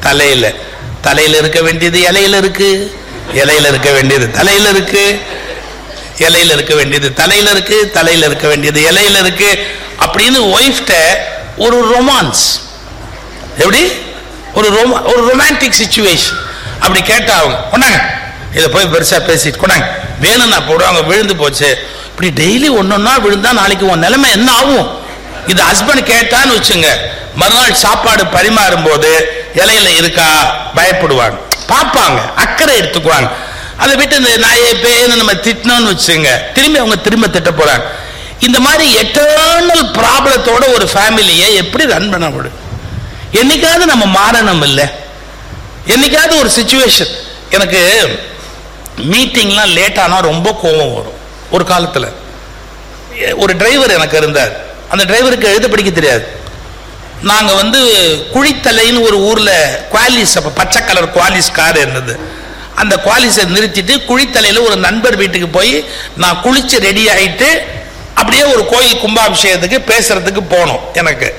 தலையில தலையில இருக்க வேண்டியது இலையில இருக்கு இலையில இருக்க வேண்டியது தலையில இருக்கு இலையில இருக்க வேண்டியது தலையில இருக்கு தலையில இருக்க வேண்டியது இலையில இருக்கு அப்படின்னு ஒய்ஃப்ட ஒரு ரொமான்ஸ் எப்படி ஒரு ரொமா ஒரு ரொமான்டிக் சுச்சுவேஷன் அப்படி கேட்டா அவங்க கொண்டாங்க இதை போய் பெருசா பேசிட்டு கொண்டாங்க வேணும்னா போடுவாங்க விழுந்து போச்சு இப்படி டெய்லி ஒன்னொன்னா விழுந்தா நாளைக்கு உன் நிலைமை என்ன ஆகும் இது ஹஸ்பண்ட் கேட்டான்னு வச்சுங்க மறுநாள் சாப்பாடு பரிமாறும் போது இலையில இருக்கா பயப்படுவாங்க பார்ப்பாங்க அக்கறை எடுத்துக்குவாங்க அதை விட்டு இந்த நாயை பேன்னு நம்ம திட்டினோம்னு வச்சுங்க திரும்பி அவங்க திரும்ப திட்ட போறாங்க இந்த மாதிரி எட்டர்னல் ப்ராப்ளத்தோட ஒரு ஃபேமிலியை எப்படி ரன் பண்ண முடியும் என்னைக்காவது நம்ம மாறணும் இல்லை என்னைக்காவது ஒரு சுச்சுவேஷன் எனக்கு மீட்டிங்லாம் லேட் ஆனால் ரொம்ப கோபம் வரும் ஒரு காலத்தில் ஒரு டிரைவர் எனக்கு இருந்தார் அந்த டிரைவருக்கு எழுத படிக்க தெரியாது நாங்கள் வந்து குழித்தலைன்னு ஒரு ஊரில் குவாலிஸ் அப்போ பச்சை கலர் குவாலிஸ் கார் இருந்தது அந்த குவாலிஸை நிறுத்திட்டு குழித்தலையில் ஒரு நண்பர் வீட்டுக்கு போய் நான் குளிச்சு ரெடி ஆயிட்டு அப்படியே ஒரு கோயில் கும்பாபிஷேகத்துக்கு பேசுறதுக்கு போனோம் எனக்கு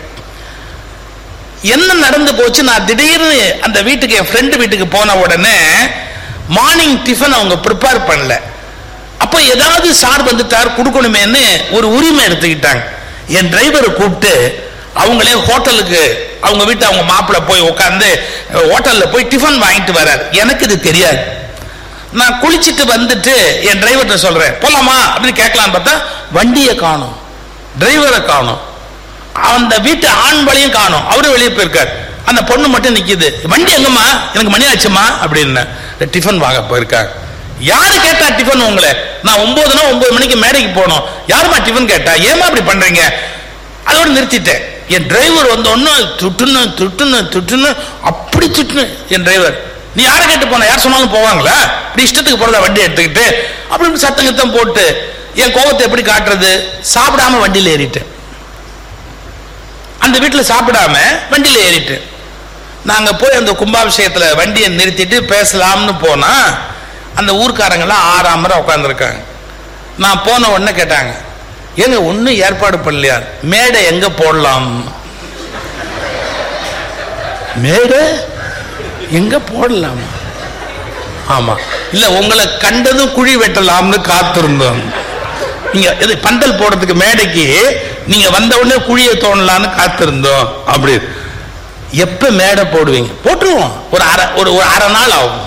என்ன நடந்து போச்சு நான் திடீர்னு அந்த வீட்டுக்கு என் ஃப்ரெண்டு வீட்டுக்கு போன உடனே மார்னிங் டிஃபன் அவங்க ப்ரிப்பேர் பண்ணல அப்போ ஏதாவது சார் வந்துட்டார் கொடுக்கணுமேன்னு ஒரு உரிமை எடுத்துக்கிட்டாங்க என் டிரைவரை கூப்பிட்டு அவங்களே ஹோட்டலுக்கு அவங்க வீட்டு அவங்க மாப்பிள்ளை போய் உட்காந்து ஹோட்டல்ல போய் டிஃபன் வாங்கிட்டு வரார் எனக்கு இது தெரியாது நான் குளிச்சுட்டு வந்துட்டு என் டிரைவர்கிட்ட சொல்றேன் போலாமா அப்படின்னு கேட்கலான்னு பார்த்தா வண்டியை காணும் டிரைவரை காணும் அந்த வீட்டு ஆண்பளையும் காணும் அவரும் வெளியே போயிருக்காரு அந்த பொண்ணு மட்டும் நிக்குது வண்டி எங்கம்மா எனக்கு மணி ஆச்சுமா அப்படின்னு டிஃபன் வாங்க போயிருக்காங்க யாரு கேட்டா டிஃபன் உங்களை நான் ஒன்பதுனா ஒன்பது மணிக்கு மேடைக்கு போனோம் யாருமா டிஃபன் கேட்டா ஏமா அப்படி பண்றீங்க அதோட நிறுத்திட்டேன் என் டிரைவர் வந்த உடனே துட்டுன்னு துட்டுன்னு துட்டுன்னு அப்படி துட்டுன்னு என் டிரைவர் நீ யாரை கேட்டு போன யார் சொன்னாலும் போவாங்களா இப்படி இஷ்டத்துக்கு போறதா வண்டி எடுத்துக்கிட்டு அப்படி சத்தம் கித்தம் போட்டு என் கோபத்தை எப்படி காட்டுறது சாப்பிடாம வண்டியில் ஏறிட்டேன் அந்த வீட்டில் சாப்பிடாம வண்டியில் ஏறிட்டு நாங்கள் போய் அந்த கும்பாபிஷேகத்தில் வண்டியை நிறுத்திட்டு பேசலாம்னு போனா அந்த ஊர்க்காரங்கெல்லாம் ஆறாமரை உட்காந்துருக்காங்க நான் போன உடனே கேட்டாங்க ஏங்க ஒன்றும் ஏற்பாடு பண்ணலையா மேடை எங்க போடலாம் மேடை எங்க போடலாம் ஆமா இல்ல உங்களை கண்டதும் குழி வெட்டலாம்னு காத்திருந்தோம் நீங்க இது பந்தல் போடுறதுக்கு மேடைக்கு நீங்க வந்த உடனே குழியை தோணலான்னு காத்திருந்தோம் அப்படி எப்ப மேடை போடுவீங்க போட்டுருவோம் ஒரு அரை ஒரு ஒரு அரை நாள் ஆகும்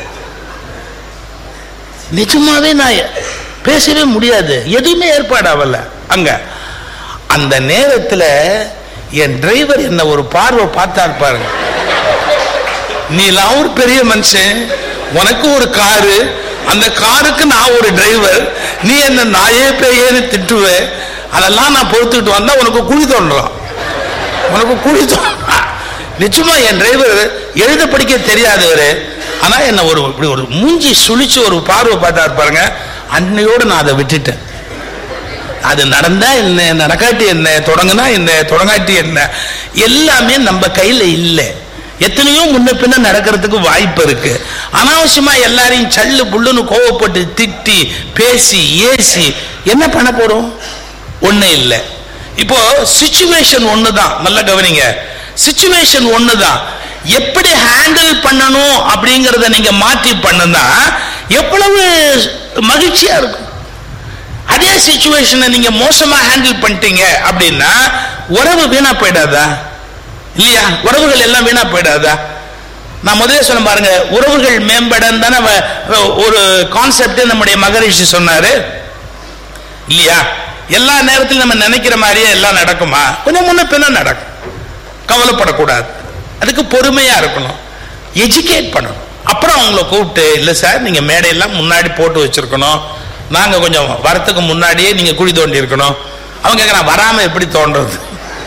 நிஜமாவே நான் பேசவே முடியாது எதுவுமே ஏற்பாடு ஆகல அங்க அந்த நேரத்துல என் டிரைவர் என்ன ஒரு பார்வை பார்த்தாரு பாருங்க நீலாம் ஒரு பெரிய மனுஷன் உனக்கு ஒரு காரு அந்த காருக்கு நான் ஒரு டிரைவர் நீ என்ன நாயே பேயேன்னு திட்டுவே அதெல்லாம் நான் பொறுத்துக்கிட்டு வந்தா உனக்கு குழி தோன்றலாம் உனக்கு குழி தோன்றலாம் நிச்சயமா என் டிரைவர் எழுத படிக்க தெரியாதவர் ஆனா என்ன ஒரு இப்படி ஒரு மூஞ்சி சுழிச்சு ஒரு பார்வை பார்த்தாரு பாருங்க அன்னையோடு நான் அதை விட்டுட்டேன் அது நடந்தா என்ன நடக்காட்டி என்ன தொடங்குனா என்ன தொடங்காட்டி என்ன எல்லாமே நம்ம கையில இல்லை எத்தனையோ முன்ன பின்ன நடக்கிறதுக்கு வாய்ப்பு இருக்கு அனாவசியமா எல்லாரையும் சல்லு புல்லுன்னு கோவப்பட்டு திட்டி பேசி ஏசி என்ன பண்ண போறோம் ஒண்ணு இல்லை இப்போ சுச்சுவேஷன் ஒண்ணுதான் நல்லா கவனிங்க சுச்சுவேஷன் ஒண்ணுதான் எப்படி ஹேண்டில் பண்ணணும் அப்படிங்கறத நீங்க மாற்றி பண்ணுனா எவ்வளவு மகிழ்ச்சியா இருக்கும் அதே சுச்சுவேஷனை நீங்க மோசமா ஹேண்டில் பண்ணிட்டீங்க அப்படின்னா உறவு வீணா போயிடாதா இல்லையா உறவுகள் எல்லாம் வீணா போயிடாதா நான் முதல்ல சொன்ன பாருங்க உறவுகள் மேம்படன்னு தானே வ- ஒரு கான்செப்ட் நம்முடைய மகரிஷி சொன்னாரு இல்லையா எல்லா நேரத்திலும் நம்ம நினைக்கிற மாதிரியே எல்லாம் நடக்குமா கொஞ்சம் முன்ன பின்ன நடக்கும் கவலைப்படக்கூடாது அதுக்கு பொறுமையா இருக்கணும் எஜுகேட் பண்ணணும் அப்புறம் அவங்கள கூப்பிட்டு இல்லை சார் நீங்க மேடையெல்லாம் முன்னாடி போட்டு வச்சிருக்கணும் நாங்க கொஞ்சம் வரத்துக்கு முன்னாடியே நீங்க குழி தோண்டி இருக்கணும் அவங்க கேட்குறான் வராம எப்படி தோன்றது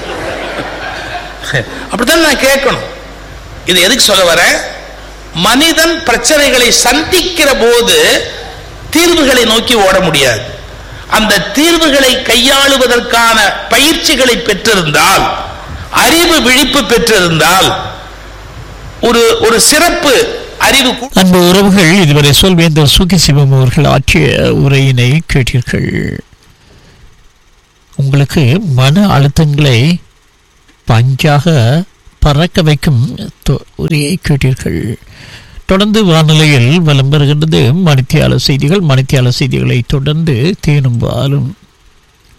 அப்படித்தான் நான் கேட்கணும் இது எதுக்கு சொல்ல வரேன் மனிதன் பிரச்சனைகளை சந்திக்கிற போது தீர்வுகளை நோக்கி ஓட முடியாது அந்த தீர்வுகளை கையாளுவதற்கான பயிற்சிகளை பெற்றிருந்தால் அறிவு விழிப்பு பெற்றிருந்தால் ஒரு ஒரு சிறப்பு அறிவு கூ- அன்பு உறவுகள் இதுவரை சொல்வேந்தர் சுகி சிவம் அவர்கள் ஆற்றிய உரையினை கேட்டீர்கள் உங்களுக்கு மன அழுத்தங்களை பஞ்சாக பறக்க வைக்கும் தொ- உரையை கேட்டீர்கள் தொடர்ந்து வானிலையில் வலம் வருகின்றது மணித்தியால செய்திகள் மணித்தியால செய்திகளை தொடர்ந்து தேனும் பாலும்